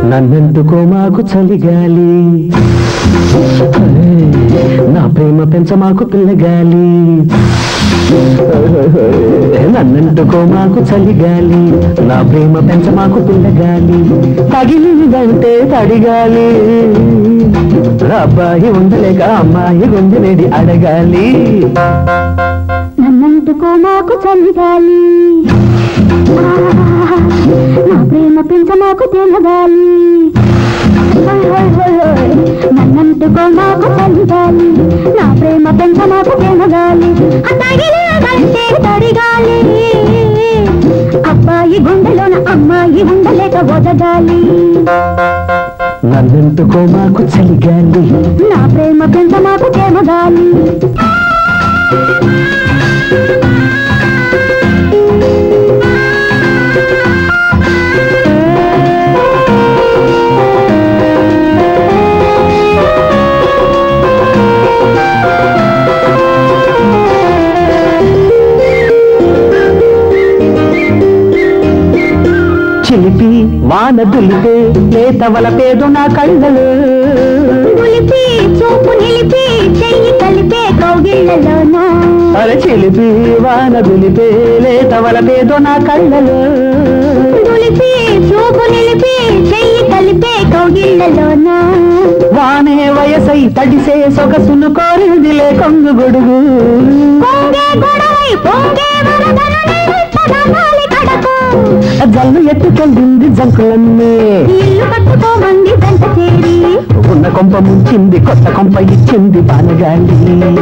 నన్నెందుకో మాకు చలిగాలి నా ప్రేమ పెంచ మాకు పిల్లగాలి నన్నెందుకో మాకు చలిగాలి నా ప్రేమ పెంచ మాకు పిల్లగాలి తగిలిందంటే తడిగాలి అబ్బాయి ఉండలేక అమ్మాయి గుండెనేది అడగాలి నన్నంటుకో మాకు చలిగాలి నా ప్రేమ పెంచ మాకు తెలగాలి హోయ్ హోయ్ హోయ్ హోయ్. నన్నంటుకో మాకు చలిగాలి నా ప్రేమ పెంచ మాకు తెలగాలి తగిలేదంటే తడిగాలి అబ్బాయి గుండెలోన అమ్మాయి ఉండలేక వదగాలి నన్నెందుకో మాకు చలిగాలి నా ప్రేమ పెంచ మాకు తెలగాలి చిలిపి వాన దులిపే లేతవల పేదు నా కళ్ళలు పులిపి చూపు నిలిపి చెయ్యి కలిపే కౌగిళ్ళలోన అరే చిలిపి వాన దులిపే లేతవల పేదు నా కళ్ళలు దులిపి చూపు నిలిపి చెయ్యి కలిపే కౌగిళ్ళలోన వానే వయసై తడిసే సొగసును కోరిందిలే కొంగు గొడుగు పొంగే గొడవై పొంగే వరదను నిలిపదనాలి కడకు జల్లు ఎత్తుకెళ్ళింది జంకులన్నీ ఇల్లు కట్టుకోమంది జంట చేరి ఉన్న కొంప ముంచింది కొత్త కొంప ఇచ్చింది బానగాలి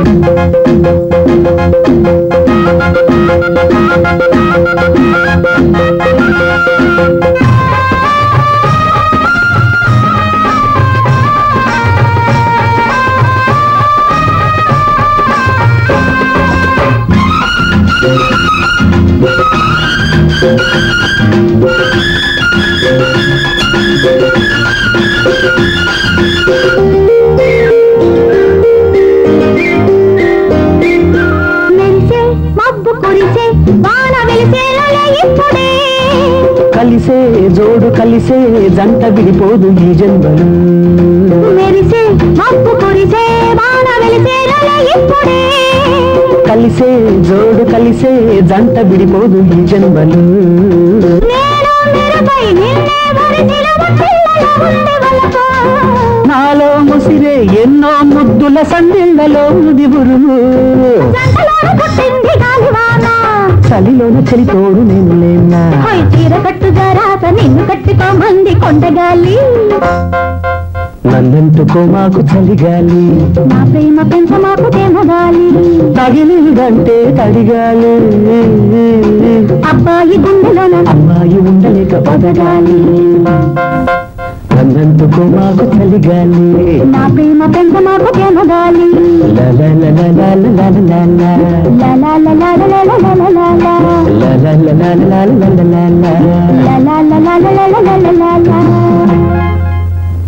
మెరిసే మబ్బు కురిసే వాన వెలిసేలే ఇప్పుడే కలిసే జోడు కలిసే జంట విడిపోదు ఈ జన్మలు మెరిసే మబ్బు కురిసే వాన వెలిసేలే ఇప్పుడే కలిసే జోడు కలిసే జంట విడిపోదు ఈ జన్మలు నేను మెరుపై నిన్నే వరిసిలువ పిల్లల ఉంది వలపు. నాలో ముసిరే ఎన్నో ముద్దుల సందిళ్లలో దిగురుము జంటలోన పుట్టింది గాలివాన. చలిలోన చలితోడు నేను లేనా హోయ్ చీర కట్టుగా రాత నిన్ను కట్టుకోమంది కొండగాలి నన్నెందుకో మాకు చలిగాలి నా ప్రేమ పెంచ మాకు తేమగాలి తగిలిందంటే తడిగాలి అబ్బాయి గుండెలోన అమ్మాయి ఉండలేక బదగాలి నన్నెందుకో మాకు చలిగాలి నా ప్రేమ పెంచ మాకు తేమగాలి లలలలలలలలల. లా లా లా లా లా లా లా లా లా లా. లలలలలలలలల. లా లా లా లా లా లా లా లా లా లా లా.